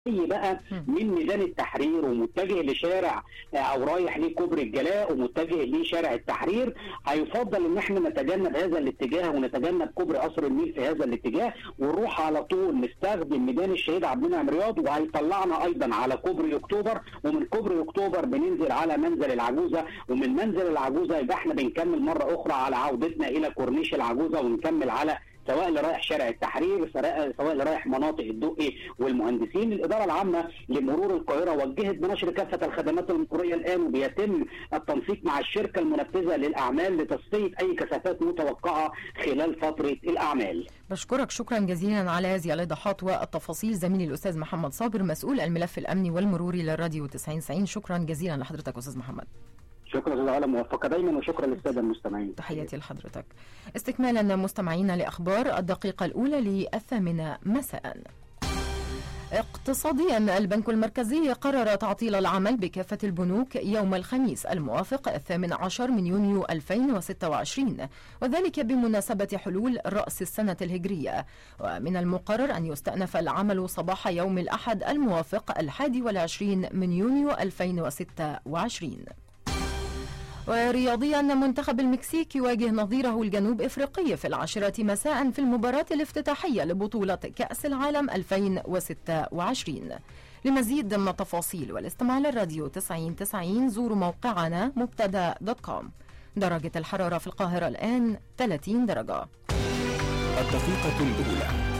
جاي بقى من ميدان التحرير ومتجه لشارع او رايح لكوبري الجلاء ومتجه لشارع التحرير هيفضل ان احنا نتجنب هذا الاتجاه ونتجنب كوبري قصر النيل في هذا الاتجاه ونروح على طول نستخدم ميدان الشهيد عبد المنعم رياض وهيطلعنا ايضا على كوبري اكتوبر ومن كوبري اكتوبر بننزل على منزل العجوزه ومن منزل العجوزه يبقى احنا بنكمل مره اخرى على عودتنا الى كورنيش العجوزه ونكمل على سواء اللي رايح شارع التحرير سواء اللي رايح مناطق الدقي والمهندسين الاداره العامه لمرور القاهره وجهت بنشر كافه الخدمات المروريه الان وبيتم التنسيق مع الشركه المنفذه للاعمال لتصفيه اي كثافات متوقعه خلال فتره الاعمال. بشكرك شكرا جزيلا على هذه الايضاحات والتفاصيل زميلي الاستاذ محمد صابر مسؤول الملف الامني والمروري للراديو 90 شكرا جزيلا لحضرتك استاذ محمد. شكرا استاذ علا موفقه دايما وشكرا للساده المستمعين تحياتي لحضرتك استكمالا مستمعينا لاخبار الدقيقه الاولى للثامنه مساء اقتصاديا البنك المركزي قرر تعطيل العمل بكافة البنوك يوم الخميس الموافق الثامن عشر من يونيو 2026 وذلك بمناسبة حلول رأس السنة الهجرية ومن المقرر أن يستأنف العمل صباح يوم الأحد الموافق الحادي والعشرين من يونيو 2026 ورياضيا منتخب المكسيك يواجه نظيره الجنوب افريقي في العاشرة مساء في المباراة الافتتاحية لبطولة كأس العالم 2026 لمزيد من التفاصيل والاستماع للراديو 90 90 زوروا موقعنا مبتدا دوت كوم درجة الحرارة في القاهرة الآن 30 درجة الدقيقة الأولى